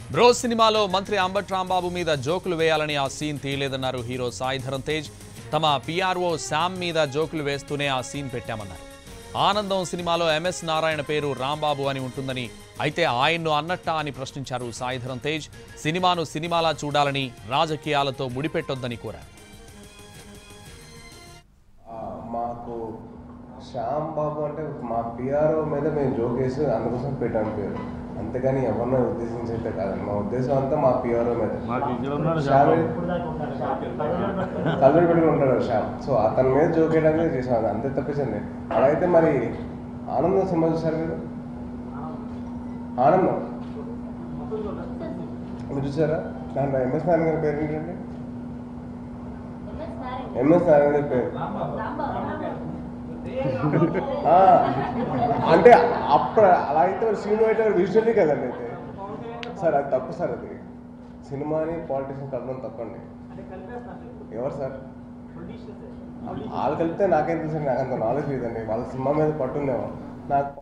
bro సినిమాలో మంత్రి అంబట్ రాంబాబు మీద జోకులు వేయాలని ఆ సీన్ తీయలేదన్నారు హీరో సాయి ధరమ్ తేజ్ తమ పిఆర్ఓ శామ్ మీద జోకులు వేస్తూనే ఆ సీన్ పెట్టామన్నారు ఆనందం సినిమాలో ఎంఎస్ నారాయణ పేరు రాంబాబు అని ఉంటుందని అయితే ఆయన్ను అన్నట్టా అని ప్రశ్నించారు సాయి ధరమ్ తేజ్ సినిమాను సినిమాలా చూడాలని రాజకీయాలతో ముడిపెట్టొద్దని కోరారు ఆ, మాకు శ్యామ్ బాబు అంటే మా పిఆర్ఓ మీద మేము జోకేసి అందుకోసం పెట్టాను పేరు అంతేగాని ఎవరినో ఉద్దేశించి అయితే కాదండి మా ఉద్దేశం అంతా మా పిఆర్ఓ మీద మాకు ఇక్కడ ఉన్నాడు శ్యామ్ శ్యామ్ కళ్ళు పెట్టుకుని ఉంటాడు శ్యామ్ సో అతని మీద జోకేయడానికి చేసాం అది అంతే తప్పించండి అలా అయితే మరి ఆనందం సినిమా చూసారు మీరు ఆనందం మీరు చూసారా దాంట్లో ఎంఎస్ నారాయణ గారి పేరు ఏంటండి ఎంఎస్ నారాయణ గారి పేరు ఆ, అంటే అప్పుడు అలా అయితే మరి సీన్ అయితే విజువల్లీ కదండి అయితే సార్ అది తప్పు సార్ అది సినిమాని పాలిటిక్స్ కలపడం తప్పండి ఎవరు సార్ వాళ్ళు కలిపితే నాకేం తెలుసండి నాకు అంత నాలెడ్జ్ లేదండి వాళ్ళ సినిమా మీద పట్టుందేమో నాకు